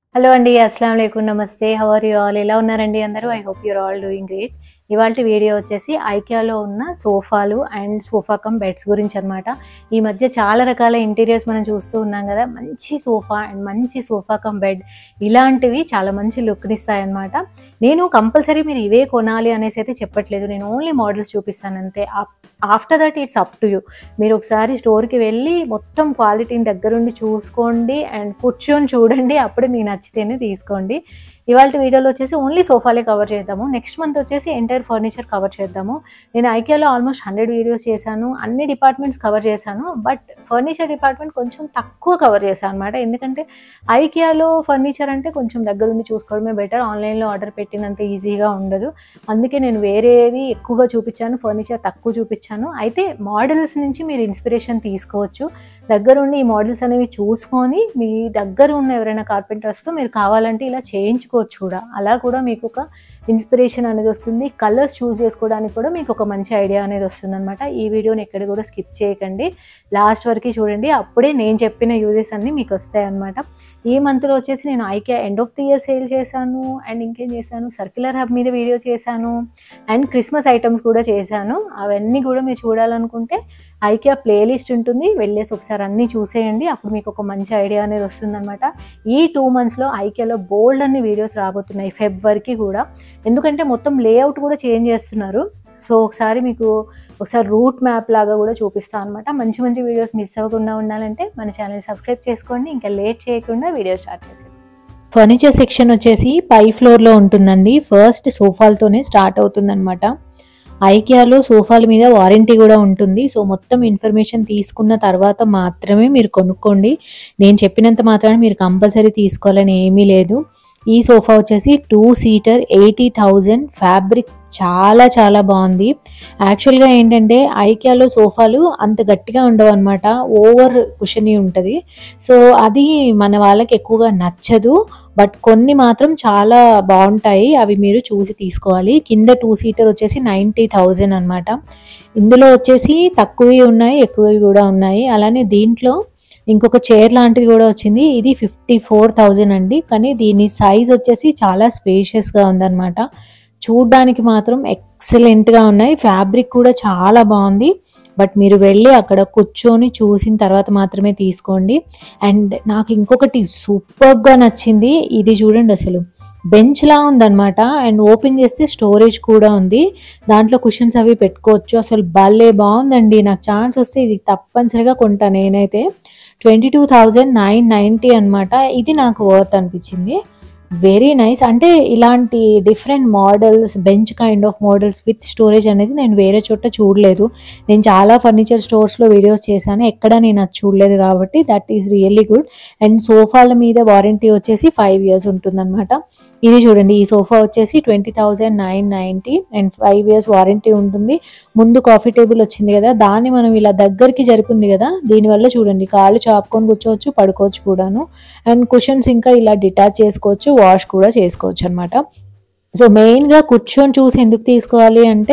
hello అండి అస్సలం అయికు నమస్తే హౌ ఆర్ యూ ఆల్ ఎలా ఉన్నారండి అందరూ I hope you're all doing great ఇవాళ వీడియో వచ్చేసి ఐకియాలో ఉన్న సోఫాలు అండ్ సోఫా కమ్ బెడ్స్ గురించి అనమాట ఈ మధ్య చాలా రకాల ఇంటీరియర్స్ మనం చూస్తూ ఉన్నాం కదా మంచి సోఫా అండ్ మంచి సోఫా కమ్ బెడ్ ఇలాంటివి చాలా మంచి లుక్ని ఇస్తాయి అనమాట నేను కంపల్సరీ మీరు ఇవే కొనాలి అనేసి అయితే చెప్పట్లేదు నేను ఓన్లీ మోడల్స్ చూపిస్తాను అంతే after that it's up to you మీరు ఒకసారి స్టోర్కి వెళ్ళి మొత్తం క్వాలిటీని దగ్గరుండి చూసుకోండి అండ్ కూర్చొని చూడండి అప్పుడే మీకు నచ్చితేనే తీసుకోండి ఇవాళ వీడియోలో వచ్చేసి ఓన్లీ సోఫాలే కవర్ చేద్దాము నెక్స్ట్ మంత్ వచ్చేసి ఎంటైర్ ఫర్నిచర్ కవర్ చేద్దాము నేను ఐకియాలో ఆల్మోస్ట్ హండ్రెడ్ వీడియోస్ చేశాను అన్ని డిపార్ట్మెంట్స్ కవర్ చేశాను బట్ ఫర్నిచర్ డిపార్ట్మెంట్ కొంచెం తక్కువ కవర్ చేశాను అనమాట ఎందుకంటే ఐకియాలో ఫర్నిచర్ అంటే కొంచెం దగ్గరుండి చూసుకోవడమే బెటర్ ఆన్లైన్లో ఆర్డర్ పెట్టినంత ఈజీగా ఉండదు అందుకే నేను వేరేవి ఎక్కువగా చూపించాను ఫర్నిచర్ తక్కువ చూపించాను అయితే మోడల్స్ నుంచి మీరు ఇన్స్పిరేషన్ తీసుకోవచ్చు దగ్గరుండి ఈ మోడల్స్ అనేవి చూసుకొని మీ దగ్గర ఉన్న ఎవరైనా కార్పెంటర్స్తో మీరు కావాలంటే ఇలా చేయించుకోవచ్చు కూడా అలా కూడా మీకు ఒక ఇన్స్పిరేషన్ అనేది వస్తుంది కలర్స్ చూస్ చేసుకోవడానికి కూడా మీకు ఒక మంచి ఐడియా అనేది వస్తుంది అనమాట ఈ వీడియోని ఎక్కడ కూడా స్కిప్ చేయకండి లాస్ట్ వరకు చూడండి అప్పుడే నేను చెప్పిన యూజెస్ అన్నీ మీకు వస్తాయి అనమాట ఈ మంత్లో వచ్చేసి నేను IKEA end of the year sale చేశాను అండ్ ఇంకేం చేశాను సర్క్యులర్ హబ్ మీద వీడియో చేశాను అండ్ క్రిస్మస్ ఐటమ్స్ కూడా చేశాను అవన్నీ కూడా మీరు చూడాలనుకుంటే ఐకియా ప్లేలిస్ట్ ఉంటుంది వెళ్ళేసి ఒకసారి అన్నీ చూసేయండి అప్పుడు మీకు ఒక మంచి ఐడియా అనేది వస్తుందన్నమాట ఈ టూ మంత్స్లో ఐకియాలో బోల్డ్ అన్ని వీడియోస్ రాబోతున్నాయి ఫెబ్ వరకు కూడా ఎందుకంటే మొత్తం లేఅవుట్ కూడా చేంజ్ చేస్తున్నారు సో ఒకసారి మీకు ఒకసారి రూట్ మ్యాప్ లాగా కూడా చూపిస్తాను అనమాట మంచి మంచి వీడియోస్ మిస్ అవ్వకుండా ఉండాలంటే మన ఛానల్ సబ్స్క్రైబ్ చేసుకోండి ఇంకా లేట్ చేయకుండా వీడియో స్టార్ట్ చేసేది ఫర్నిచర్ సెక్షన్ వచ్చేసి పై ఫ్లోర్లో ఉంటుందండి ఫస్ట్ సోఫాలతోనే స్టార్ట్ అవుతుందన్నమాట ఐకియాలో సోఫాల మీద వారంటీ కూడా ఉంటుంది సో మొత్తం ఇన్ఫర్మేషన్ తీసుకున్న తర్వాత మాత్రమే మీరు కొనుక్కోండి నేను చెప్పినంత మాత్రాన మీరు కంపల్సరీ తీసుకోవాలని ఏమీ లేదు ఈ సోఫా వచ్చేసి two seater eighty thousand fabric చాలా చాలా బాగుంది యాక్చువల్గా ఏంటంటే ఐకియాలో సోఫాలు అంత గట్టిగా ఉండవు అనమాట ఓవర్ కుషనీ ఉంటుంది సో అది మన వాళ్ళకి ఎక్కువగా నచ్చదు బట్ కొన్ని మాత్రం చాలా బాగుంటాయి అవి మీరు చూసి తీసుకోవాలి కింద టూ సీటర్ వచ్చేసి నైంటీ థౌజండ్ అనమాట ఇందులో వచ్చేసి తక్కువవి ఉన్నాయి ఎక్కువవి కూడా ఉన్నాయి అలానే దీంట్లో ఇంకొక చైర్ లాంటిది కూడా వచ్చింది ఇది ఫిఫ్టీ ఫోర్ థౌజండ్ అండి కానీ దీని సైజ్ వచ్చేసి చాలా స్పేషియస్గా ఉందన్నమాట చూడ్డానికి మాత్రం ఎక్సలెంట్గా ఉన్నాయి ఫ్యాబ్రిక్ కూడా చాలా బాగుంది బట్ మీరు వెళ్ళి అక్కడ కూర్చొని చూసిన తర్వాత మాత్రమే తీసుకోండి అండ్ నాకు ఇంకొకటి సూపర్గా నచ్చింది ఇది చూడండి అసలు బెంచ్ లా ఉందన్నమాట అండ్ ఓపెన్ చేస్తే స్టోరేజ్ కూడా ఉంది దాంట్లో కుషన్స్ అవి పెట్టుకోవచ్చు అసలు భలే బాగుందండి నాకు ఛాన్స్ వస్తే ఇది తప్పనిసరిగా కొంటా నేనైతే twenty two thousand nine ninety అనమాట ఇది నాకు వర్త్ అనిపించింది వెరీ నైస్ అంటే ఇలాంటి different models bench kind of models with storage అనేది నేను వేరే చోట చూడలేదు నేను చాలా ఫర్నిచర్ స్టోర్స్లో వీడియోస్ చేశాను ఎక్కడ నేను అది చూడలేదు కాబట్టి that is really good and సోఫాల మీద వారంటీ వచ్చేసి ఫైవ్ ఇయర్స్ ఉంటుందన్నమాట ఇది చూడండి ఈ సోఫా వచ్చేసి twenty thousand nine ninety and five years warranty ఉంటుంది ముందు కాఫీ టేబుల్ వచ్చింది కదా దాన్ని మనం ఇలా దగ్గరికి జరిపింది కదా దీనివల్ల చూడండి కాళ్ళు చాపుకొని కూర్చోవచ్చు పడుకోవచ్చు కూడాను అండ్ కుషన్స్ ఇంకా ఇలా డిటాచ్ చేసుకోవచ్చు వాష్ కూడా చేసుకోవచ్చు అనమాట సో మెయిన్గా కూర్చొని చూసి ఎందుకు తీసుకోవాలి అంటే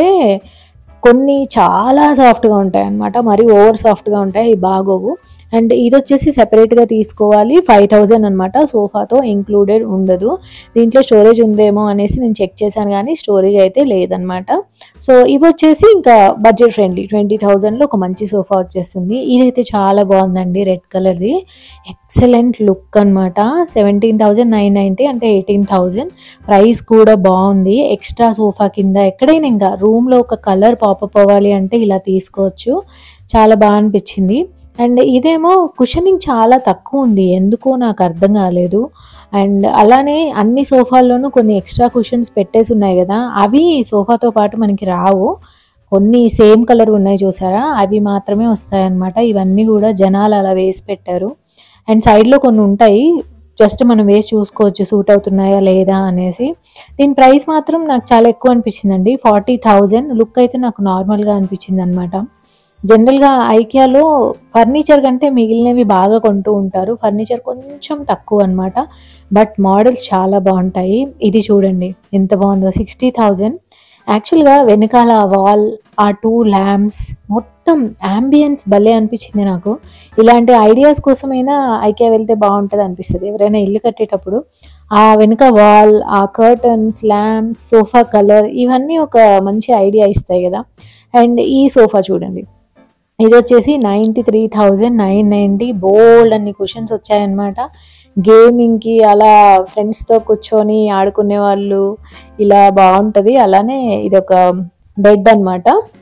కొన్ని చాలా సాఫ్ట్గా ఉంటాయి అన్నమాట మరి ఓవర్ సాఫ్ట్గా ఉంటాయి ఇవి బాగోవు అండ్ ఇది వచ్చేసి సెపరేట్గా తీసుకోవాలి ఫైవ్ థౌజండ్ అనమాట సోఫాతో ఇంక్లూడెడ్ ఉండదు దీంట్లో స్టోరేజ్ ఉందేమో అనేసి నేను చెక్ చేశాను కానీ స్టోరేజ్ అయితే లేదనమాట సో ఇవి వచ్చేసి ఇంకా బడ్జెట్ ఫ్రెండ్లీ ట్వంటీ థౌజండ్లో ఒక మంచి సోఫా వచ్చేస్తుంది ఇదైతే చాలా బాగుందండి రెడ్ కలర్ది ఎక్సలెంట్ లుక్ అనమాట సెవెంటీన్ థౌజండ్ నైన్ నైంటీ అంటే ఎయిటీన్ థౌజండ్ ప్రైస్ కూడా బాగుంది ఎక్స్ట్రా సోఫా కింద ఎక్కడైనా ఇంకా రూమ్లో ఒక కలర్ పాపప్ అవ్వాలి అంటే ఇలా తీసుకోవచ్చు చాలా బాగా అనిపించింది అండ్ ఇదేమో కుషనింగ్ చాలా తక్కువ ఉంది ఎందుకో నాకు అర్థం కాలేదు అండ్ అలానే అన్ని సోఫాల్లోనూ కొన్ని ఎక్స్ట్రా కుషన్స్ పెట్టేసి ఉన్నాయి కదా అవి సోఫాతో పాటు మనకి రావు కొన్ని సేమ్ కలర్ ఉన్నాయి చూసారా అవి మాత్రమే వస్తాయన్నమాట ఇవన్నీ కూడా జనాలు అలా వేసి పెట్టారు అండ్ సైడ్లో కొన్ని ఉంటాయి జస్ట్ మనం వేసి చూసుకోవచ్చు సూట్ అవుతున్నాయా లేదా అనేసి దీని ప్రైస్ మాత్రం నాకు చాలా ఎక్కువ అనిపించిందండి ఫార్టీ థౌజండ్ లుక్ అయితే నాకు నార్మల్గా అనిపించింది అనమాట జనరల్గా ఐకియాలో ఫర్నిచర్ కంటే మిగిలినవి బాగా కొంటూ ఉంటారు ఫర్నిచర్ కొంచెం తక్కువ అనమాట బట్ మోడల్స్ చాలా బాగుంటాయి ఇది చూడండి ఎంత బాగుందో సిక్స్టీ థౌజండ్ యాక్చువల్గా వెనకాల వాల్ ఆ టూ ల్యాంప్స్ మొత్తం అంబియన్స్ భలే అనిపించింది నాకు ఇలాంటి ఐడియాస్ కోసమైనా ఐకియా వెళ్తే బాగుంటుంది అనిపిస్తుంది ఎవరైనా ఇల్లు కట్టేటప్పుడు ఆ వెనుక వాల్ ఆ కర్టన్స్ ల్యాంప్స్ సోఫా కలర్ ఇవన్నీ ఒక మంచి ఐడియా ఇస్తాయి కదా అండ్ ఈ సోఫా చూడండి ఇది వచ్చేసి ninety three thousand nine ninety బోల్డ్ అన్ని క్వశ్చన్స్ వచ్చాయన్నమాట గేమింగ్కి అలా ఫ్రెండ్స్తో కూర్చొని ఆడుకునే వాళ్ళు ఇలా బాగుంటుంది అలానే ఇది ఒక బెడ్ అన్నమాట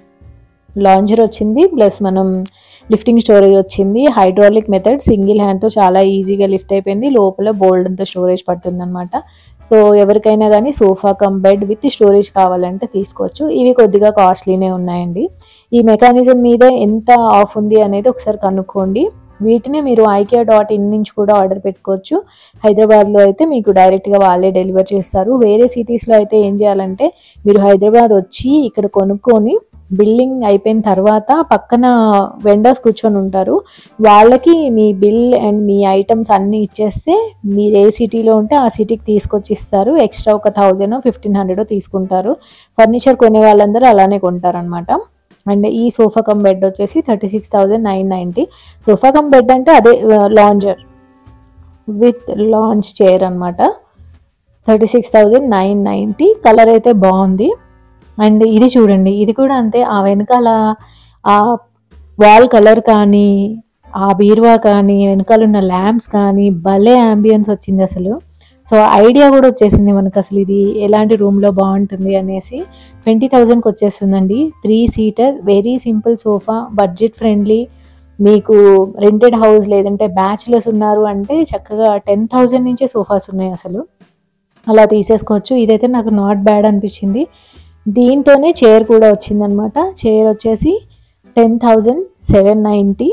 లాంజర్ వచ్చింది ప్లస్ మనం లిఫ్టింగ్ స్టోరేజ్ వచ్చింది హైడ్రాలిక్ మెథడ్ సింగిల్ హ్యాండ్తో చాలా ఈజీగా లిఫ్ట్ అయిపోయింది లోపల బోల్డ్ అంత స్టోరేజ్ పడుతుంది అనమాట సో ఎవరికైనా కానీ sofa cum bed with storage కావాలంటే తీసుకోవచ్చు ఇవి కొద్దిగా కాస్ట్లీనే ఉన్నాయండి ఈ మెకానిజం మీద ఎంత ఆఫ్ ఉంది అనేది ఒకసారి కనుక్కోండి వీటిని మీరు ఐకియా డాట్ ఇన్ నుంచి కూడా ఆర్డర్ పెట్టుకోవచ్చు హైదరాబాద్లో అయితే మీకు డైరెక్ట్గా వాళ్ళే డెలివర్ చేస్తారు వేరే సిటీస్లో అయితే ఏం చేయాలంటే మీరు హైదరాబాద్ వచ్చి ఇక్కడ కొనుక్కొని బిల్లింగ్ అయిపోయిన తర్వాత పక్కన వెండర్స్ కూర్చొని ఉంటారు వాళ్ళకి మీ బిల్ అండ్ మీ ఐటమ్స్ అన్నీ ఇచ్చేస్తే మీరు ఏ సిటీలో ఉంటే ఆ సిటీకి తీసుకొచ్చి ఇస్తారు ఎక్స్ట్రా ఒక థౌజండ్ ఫిఫ్టీన్ హండ్రెడ్ తీసుకుంటారు ఫర్నిచర్ కొనే వాళ్ళందరూ అలానే కొంటారనమాట అండ్ ఈ సోఫా కమ్ బెడ్ వచ్చేసి thirty six thousand nine ninety sofa cum bed అంటే అదే లాంజర్ విత్ లాంచ్ చైర్ అనమాట thirty six thousand nine ninety colour అయితే బాగుంది అండ్ ఇది చూడండి ఇది కూడా అంతే ఆ వెనకాల ఆ వాల్ కలర్ కానీ ఆ బీరువా కానీ వెనకాల ఉన్న ల్యాంప్స్ కానీ భలే అంబియన్స్ వచ్చింది అసలు సో ఐడియా కూడా వచ్చేసింది మనకు అసలు ఇది ఎలాంటి రూమ్లో బాగుంటుంది అనేసి ట్వంటీ థౌజండ్కి వచ్చేస్తుందండి three seater very simple sofa budget friendly మీకు రెంటెడ్ హౌస్ లేదంటే బ్యాచులర్స్ ఉన్నారు అంటే చక్కగా టెన్ థౌజండ్ నుంచే సోఫాస్ ఉన్నాయి అసలు అలా తీసేసుకోవచ్చు ఇదైతే నాకు నాట్ బ్యాడ్ అనిపించింది దీంతోనే చైర్ కూడా వచ్చిందనమాట చైర్ వచ్చేసి టెన్ థౌజండ్ సెవెన్ నైంటీ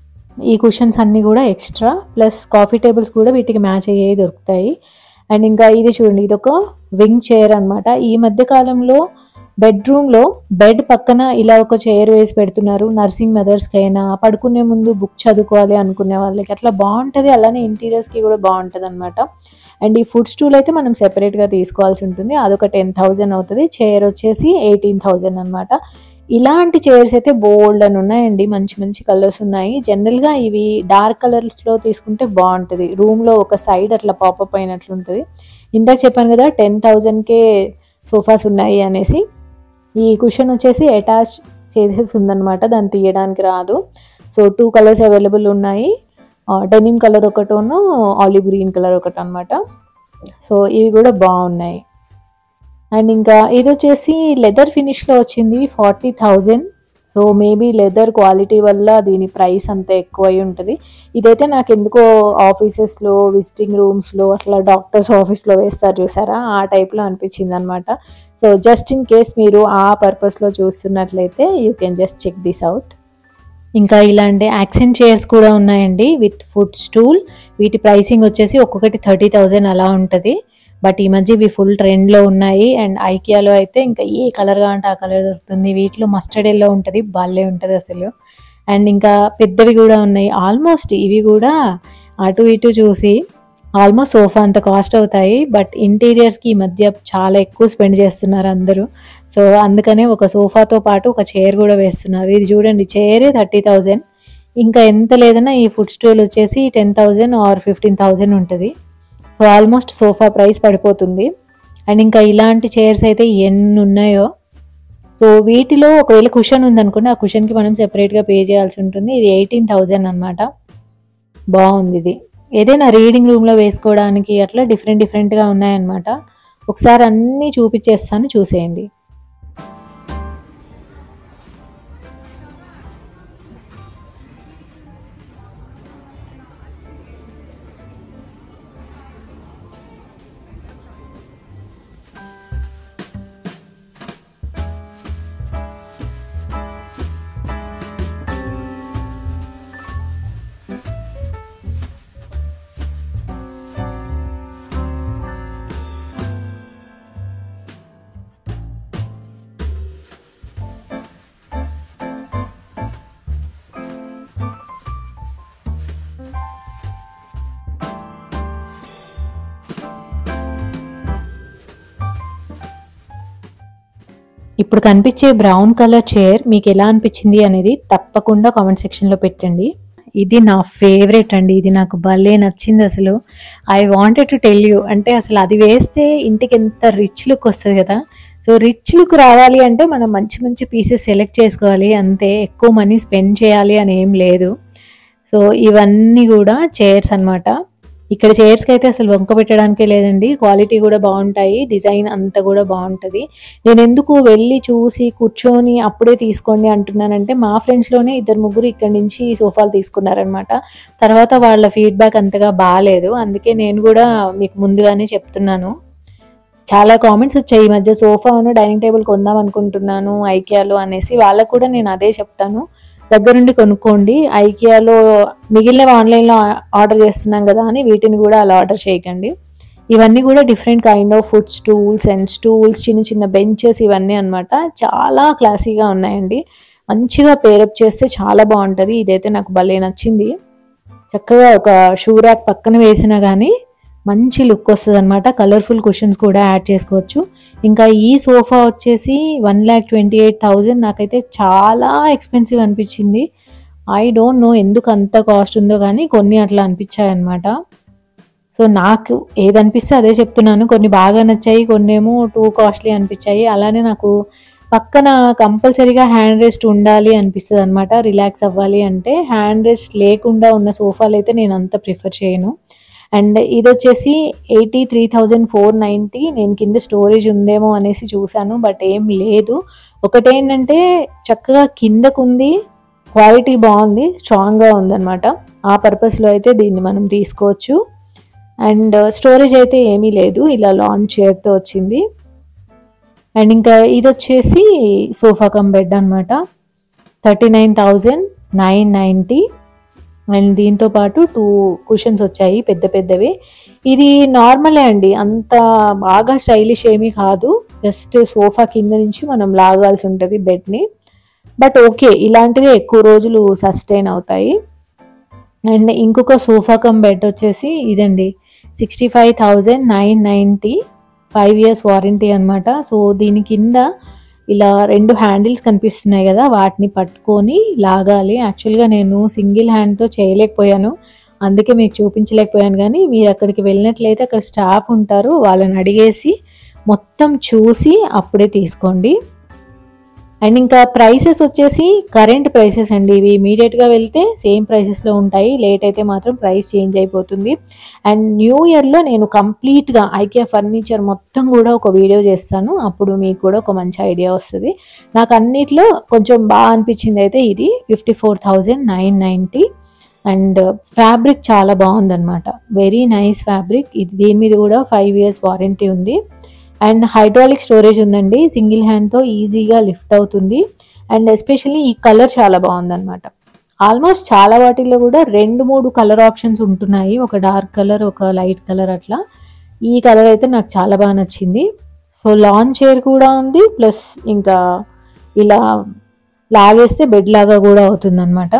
ఈ కుషన్స్ అన్నీ కూడా ఎక్స్ట్రా ప్లస్ కాఫీ టేబుల్స్ కూడా వీటికి మ్యాచ్ అయ్యేవి దొరుకుతాయి అండ్ ఇంకా ఇది చూడండి ఇది ఒక వింగ్ చైర్ అనమాట ఈ మధ్య కాలంలో బెడ్రూమ్లో బెడ్ పక్కన ఇలా ఒక చైర్ వేసి పెడుతున్నారు నర్సింగ్ మదర్స్కి అయినా పడుకునే ముందు బుక్ చదువుకోవాలి అనుకునే వాళ్ళకి అట్లా బాగుంటుంది అలానే ఇంటీరియర్స్కి కూడా బాగుంటుంది అనమాట అండ్ ఈ ఫుడ్ స్టూల్ అయితే మనం సెపరేట్గా తీసుకోవాల్సి ఉంటుంది అదొక టెన్ థౌజండ్ అవుతుంది చైర్ వచ్చేసి ఎయిటీన్ థౌజండ్ అనమాట ఇలాంటి చైర్స్ అయితే బోల్డ్ అని ఉన్నాయండి మంచి మంచి కలర్స్ ఉన్నాయి జనరల్గా ఇవి డార్క్ కలర్స్లో తీసుకుంటే బాగుంటుంది రూమ్లో ఒక సైడ్ అట్లా పాపప్ అయినట్లు ఉంటుంది ఇందాక చెప్పాను కదా టెన్ థౌజండ్కే సోఫాస్ ఉన్నాయి అనేసి ఈ కుషన్ వచ్చేసి అటాచ్ చేసేసి ఉందన్నమాట దాన్ని తీయడానికి రాదు సో టూ కలర్స్ అవైలబుల్ ఉన్నాయి డెనిమ్ కలర్ ఒకటోను ఆలివ్ గ్రీన్ కలర్ ఒకటి అనమాట సో ఇవి కూడా బాగున్నాయి అండ్ ఇంకా ఇది వచ్చేసి లెదర్ ఫినిష్లో వచ్చింది forty thousand so maybe leather quality వల్ల దీని ప్రైస్ అంత ఎక్కువ అయి ఉంటుంది ఇదైతే నాకు ఎందుకో ఆఫీసెస్లో విజిటింగ్ రూమ్స్లో అట్లా డాక్టర్స్ ఆఫీస్లో వేస్తారు చూసారా ఆ టైప్లో అనిపించింది అనమాట సో జస్ట్ ఇన్ కేస్ మీరు ఆ పర్పస్లో చూస్తున్నట్లయితే you can just check this out ఇంకా ఇలాంటి యాక్సెంట్ చైర్స్ కూడా ఉన్నాయండి విత్ ఫుడ్ స్టూల్ వీటి ప్రైసింగ్ వచ్చేసి ఒక్కొక్కటి థర్టీ థౌజండ్ అలా ఉంటుంది బట్ ఈ మధ్య ఇవి ఫుల్ ట్రెండ్లో ఉన్నాయి అండ్ ఐకియాలో అయితే ఇంకా ఏ కలర్ కావాలంటే ఆ కలర్ దొరుకుతుంది వీటిలో మస్టర్డ్ ఎల్లో ఉంటుంది భలే ఉంటుంది అసలు అండ్ ఇంకా పెద్దవి కూడా ఉన్నాయి ఆల్మోస్ట్ ఇవి కూడా అటు ఇటు చూసి ఆల్మోస్ట్ సోఫా అంత కాస్ట్ అవుతాయి బట్ ఇంటీరియర్స్కి ఈ మధ్య చాలా ఎక్కువ స్పెండ్ చేస్తున్నారు అందరూ సో అందుకనే ఒక సోఫాతో పాటు ఒక చైర్ కూడా వేస్తున్నారు ఇది చూడండి చైరే థర్టీ థౌజండ్ ఇంకా ఎంత లేదన్నా ఈ ఫుడ్ స్టూల్ వచ్చేసి ten thousand or fifteen thousand ఉంటుంది సో ఆల్మోస్ట్ సోఫా ప్రైస్ పడిపోతుంది అండ్ ఇంకా ఇలాంటి చైర్స్ అయితే ఎన్ని ఉన్నాయో సో వీటిలో ఒకవేళ కుషన్ ఉందనుకోండి ఆ కుషన్కి మనం సెపరేట్గా పే చేయాల్సి ఉంటుంది ఇది ఎయిటీన్ థౌజండ్ అనమాట బాగుంది ఇది ఏదైనా రీడింగ్ రూమ్లో వేసుకోవడానికి అట్లా డిఫరెంట్ డిఫరెంట్గా ఉన్నాయన్నమాట ఒకసారి అన్నీ చూపించేస్తాను చూసేయండి ఇప్పుడు కనిపించే బ్రౌన్ కలర్ చైర్ మీకు ఎలా అనిపించింది అనేది తప్పకుండా కామెంట్ సెక్షన్లో పెట్టండి ఇది నా ఫేవరెట్ అండి ఇది నాకు భలే నచ్చింది అసలు I wanted to tell you అంటే అసలు అది వేస్తే ఇంటికి ఎంత రిచ్ లుక్ వస్తుంది కదా సో రిచ్ లుక్ రావాలి అంటే మనం మంచి మంచి పీసెస్ సెలెక్ట్ చేసుకోవాలి అంతే ఎక్కువ మనీ స్పెండ్ చేయాలి అని ఏం లేదు సో ఇవన్నీ కూడా చైర్స్ అన్నమాట ఇక్కడ చైర్స్కి అయితే అసలు వంక పెట్టడానికే లేదండి క్వాలిటీ కూడా బాగుంటాయి డిజైన్ అంతా కూడా బాగుంటుంది నేను ఎందుకు వెళ్ళి చూసి కూర్చొని అప్పుడే తీసుకోండి అంటున్నానంటే మా ఫ్రెండ్స్లోనే ఇద్దరు ముగ్గురు ఇక్కడి నుంచి సోఫాలు తీసుకున్నారనమాట తర్వాత వాళ్ళ ఫీడ్బ్యాక్ అంతగా బాగాలేదు అందుకే నేను కూడా మీకు ముందుగానే చెప్తున్నాను చాలా కామెంట్స్ వచ్చాయి ఈ మధ్య సోఫాను డైనింగ్ టేబుల్ కొందాం అనుకుంటున్నాను ఐకియాలో అనేసి వాళ్ళకు కూడా నేను అదే చెప్తాను దగ్గరుండి కొనుక్కోండి ఐకియాలో మిగిలినవి ఆన్లైన్లో ఆర్డర్ చేస్తున్నాం కదా అని వీటిని కూడా అలా ఆర్డర్ చేయకండి ఇవన్నీ కూడా different kind of foot stools and stools చిన్న చిన్న బెంచెస్ ఇవన్నీ అన్నమాట చాలా క్లాసీగా ఉన్నాయండి మంచిగా పేరప్ చేస్తే చాలా బాగుంటుంది ఇదైతే నాకు భలే నచ్చింది చక్కగా ఒక షూ ర్యాక్ పక్కన వేసినా కానీ మంచి లుక్ వస్తుంది అనమాట కలర్ఫుల్ కుషన్స్ కూడా యాడ్ చేసుకోవచ్చు ఇంకా ఈ సోఫా వచ్చేసి one lakh twenty eight thousand నాకైతే చాలా ఎక్స్పెన్సివ్ అనిపించింది ఐ డోంట్ నో ఎందుకు అంత కాస్ట్ ఉందో కానీ కొన్ని అట్లా అనిపించాయి అనమాట సో నాకు ఏది అనిపిస్తే అదే చెప్తున్నాను కొన్ని బాగా నచ్చాయి కొన్ని ఏమో టూ కాస్ట్లీ అనిపించాయి అలానే నాకు పక్కన కంపల్సరీగా హ్యాండ్ రెస్ట్ ఉండాలి అనిపిస్తుంది అనమాట రిలాక్స్ అవ్వాలి అంటే హ్యాండ్ రెస్ట్ లేకుండా ఉన్న సోఫాలు అయితే నేను అంత ప్రిఫర్ చేయను అండ్ ఇది వచ్చేసి eighty three thousand four ninety నేను కింద స్టోరేజ్ ఉందేమో అనేసి చూశాను బట్ ఏం లేదు ఒకటేంటంటే చక్కగా కిందకుంది క్వాలిటీ బాగుంది స్ట్రాంగ్గా ఉందన్నమాట ఆ పర్పస్లో అయితే దీన్ని మనం తీసుకోవచ్చు అండ్ స్టోరేజ్ అయితే ఏమీ లేదు ఇలా లాంచ్ చైర్తో వచ్చింది అండ్ ఇంకా ఇది వచ్చేసి సోఫా కమ్ బెడ్ అనమాట thirty nine thousand nine ninety and దీంతో పాటు టూ కుషన్స్ వచ్చాయి పెద్ద పెద్దవి ఇది నార్మలే అండి అంత బాగా స్టైలిష్ ఏమీ కాదు జస్ట్ సోఫా కింద నుంచి మనం లాగాల్సి ఉంటుంది బెడ్ని బట్ ఓకే ఇలాంటివి ఎక్కువ రోజులు సస్టైన్ అవుతాయి అండ్ ఇంకొక సోఫా కమ్ బెడ్ వచ్చేసి ఇదండి sixty five thousand nine ninety five years warranty అనమాట సో దీని కింద ఇలా రెండు హ్యాండిల్స్ కనిపిస్తున్నాయి కదా వాటిని పట్టుకొని లాగాలి యాక్చువల్గా నేను సింగిల్ హ్యాండ్తో చేయలేకపోయాను అందుకే మీకు చూపించలేకపోయాను కానీ మీరు అక్కడికి వెళ్ళినట్లయితే అక్కడ స్టాఫ్ ఉంటారు వాళ్ళని అడిగేసి మొత్తం చూసి అప్పుడే తీసుకోండి అండ్ ఇంకా ప్రైసెస్ వచ్చేసి కరెంట్ ప్రైసెస్ అండి ఇవి ఇమీడియట్గా వెళ్తే సేమ్ ప్రైసెస్లో ఉంటాయి లేట్ అయితే మాత్రం ప్రైస్ చేంజ్ అయిపోతుంది అండ్ న్యూ ఇయర్లో నేను కంప్లీట్గా ఐకియా ఫర్నిచర్ మొత్తం కూడా ఒక వీడియో చేస్తాను అప్పుడు మీకు కూడా ఒక మంచి ఐడియా వస్తుంది నాకు అన్నిట్లో కొంచెం బాగా అనిపించింది అయితే ఇది fifty four thousand nine ninety and fabric చాలా బాగుందన్నమాట వెరీ నైస్ ఫ్యాబ్రిక్ ఇది దీని మీద కూడా ఫైవ్ ఇయర్స్ వారంటీ ఉంది అండ్ హైడ్రాలిక్ స్టోరేజ్ ఉందండి సింగిల్ హ్యాండ్తో ఈజీగా లిఫ్ట్ అవుతుంది అండ్ ఎస్పెషల్లీ ఈ కలర్ చాలా బాగుందన్నమాట ఆల్మోస్ట్ చాలా వాటిల్లో కూడా రెండు మూడు కలర్ ఆప్షన్స్ ఉంటున్నాయి ఒక డార్క్ కలర్ ఒక లైట్ కలర్ అట్లా ఈ కలర్ అయితే నాకు చాలా బాగా నచ్చింది సో లాన్ చైర్ కూడా ఉంది ప్లస్ ఇంకా ఇలా లాగేస్తే బెడ్ లాగా కూడా అవుతుందన్నమాట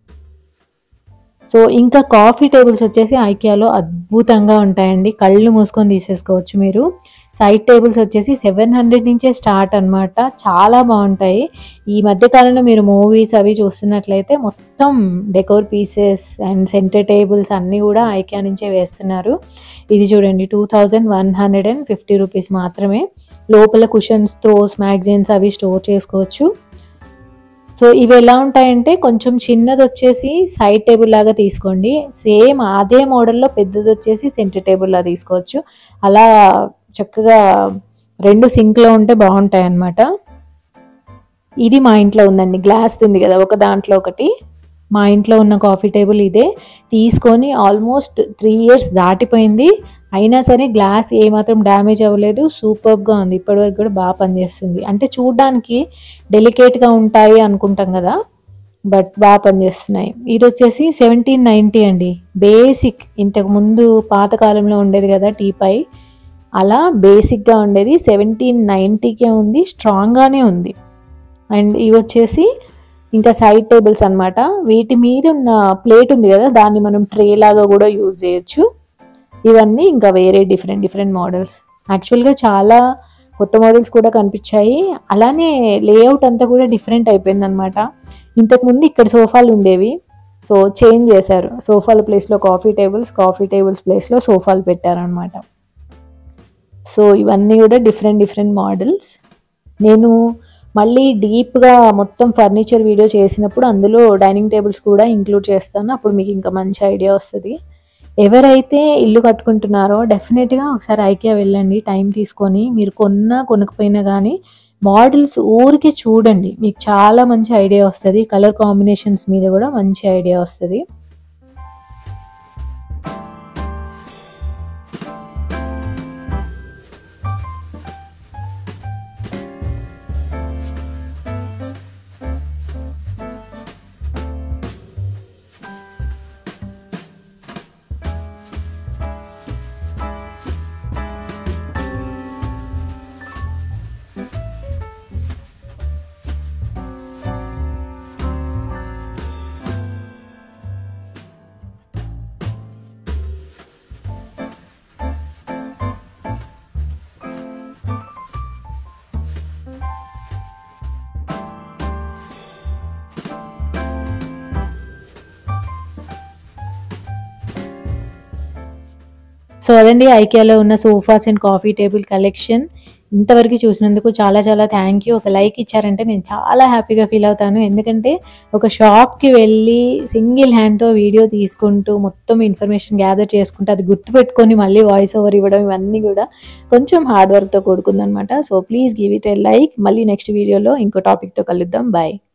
సో ఇంకా కాఫీ టేబుల్స్ వచ్చేసి ఐకియాలో అద్భుతంగా ఉంటాయండి కళ్ళు మూసుకొని తీసేసుకోవచ్చు మీరు సైడ్ టేబుల్స్ వచ్చేసి సెవెన్ హండ్రెడ్ నుంచే స్టార్ట్ అనమాట చాలా బాగుంటాయి ఈ మధ్య కాలంలో మీరు మూవీస్ అవి చూస్తున్నట్లయితే మొత్తం decor pieces and centre tables అన్నీ కూడా ఐకియా నుంచే వేస్తున్నారు ఇది చూడండి two thousand one hundred and fifty rupees మాత్రమే లోపల కుషన్స్ త్రోస్ మ్యాగజైన్స్ అవి స్టోర్ చేసుకోవచ్చు సో ఇవి ఎలా ఉంటాయంటే కొంచెం చిన్నది వచ్చేసి సైడ్ టేబుల్ లాగా తీసుకోండి సేమ్ అదే మోడల్లో పెద్దది వచ్చేసి సెంటర్ టేబుల్ లా తీసుకోవచ్చు అలా చక్కగా రెండు సింక్లో ఉంటే బాగుంటాయి అన్నమాట ఇది మా ఇంట్లో ఉందండి గ్లాస్ ఉంది కదా ఒక దాంట్లో ఒకటి మా ఇంట్లో ఉన్న కాఫీ టేబుల్ ఇదే తీసుకొని ఆల్మోస్ట్ త్రీ ఇయర్స్ దాటిపోయింది అయినా సరే గ్లాస్ ఏమాత్రం డ్యామేజ్ అవ్వలేదు సూపర్గా ఉంది ఇప్పటివరకు కూడా బాగా పనిచేస్తుంది అంటే చూడ్డానికి డెలికేట్గా ఉంటాయి అనుకుంటాం కదా బట్ బాగా పనిచేస్తున్నాయి ఇది వచ్చేసి సెవెంటీన్ నైంటీ అండి బేసిక్ ఇంతకు ముందు పాతకాలంలో ఉండేది కదా టీపై అలా బేసిక్గా ఉండేది సెవెంటీన్ నైంటీకే ఉంది స్ట్రాంగ్గానే ఉంది అండ్ ఇవి వచ్చేసి ఇంకా సైడ్ టేబుల్స్ అన్నమాట వీటి మీద ఉన్న ప్లేట్ ఉంది కదా దాన్ని మనం ట్రే లాగా కూడా యూజ్ చేయొచ్చు ఇవన్నీ ఇంకా వేరే డిఫరెంట్ డిఫరెంట్ మోడల్స్ యాక్చువల్గా చాలా కొత్త మోడల్స్ కూడా కనిపించాయి అలానే లేఅవుట్ అంతా కూడా డిఫరెంట్ అయిపోయింది అనమాట ఇంతకుముందు ఇక్కడ సోఫాలు ఉండేవి సో చేంజ్ చేశారు సోఫాల ప్లేస్లో కాఫీ టేబుల్స్ కాఫీ టేబుల్స్ ప్లేస్లో సోఫాలు పెట్టారనమాట సో ఇవన్నీ కూడా డిఫరెంట్ డిఫరెంట్ మోడల్స్ నేను మళ్ళీ డీప్గా మొత్తం ఫర్నిచర్ వీడియో చేసినప్పుడు అందులో డైనింగ్ టేబుల్స్ కూడా ఇంక్లూడ్ చేస్తాను అప్పుడు మీకు ఇంకా మంచి ఐడియా వస్తుంది ఎవరైతే ఇల్లు కట్టుకుంటున్నారో డెఫినెట్గా ఒకసారి ఐకియా వెళ్ళండి టైం తీసుకొని మీరు కొన్నా కొనకపోయినా కానీ మోడల్స్ ఊరికే చూడండి మీకు చాలా మంచి ఐడియా వస్తుంది కలర్ కాంబినేషన్స్ మీద కూడా మంచి ఐడియా వస్తుంది సో అదండి ఐకియాలో ఉన్న sofas and coffee table collection ఇంతవరకు చూసినందుకు చాలా చాలా థ్యాంక్ యూ ఒక లైక్ ఇచ్చారంటే నేను చాలా హ్యాపీగా ఫీల్ అవుతాను ఎందుకంటే ఒక షాప్కి వెళ్ళి సింగిల్ హ్యాండ్తో వీడియో తీసుకుంటూ మొత్తం ఇన్ఫర్మేషన్ గ్యాదర్ చేసుకుంటూ అది గుర్తుపెట్టుకొని మళ్ళీ వాయిస్ ఓవర్ ఇవ్వడం ఇవన్నీ కూడా కొంచెం హార్డ్ వర్క్తో కూడుకుందనమాట so please give it a like మళ్ళీ నెక్స్ట్ వీడియోలో ఇంకో టాపిక్తో కలుద్దాం బాయ్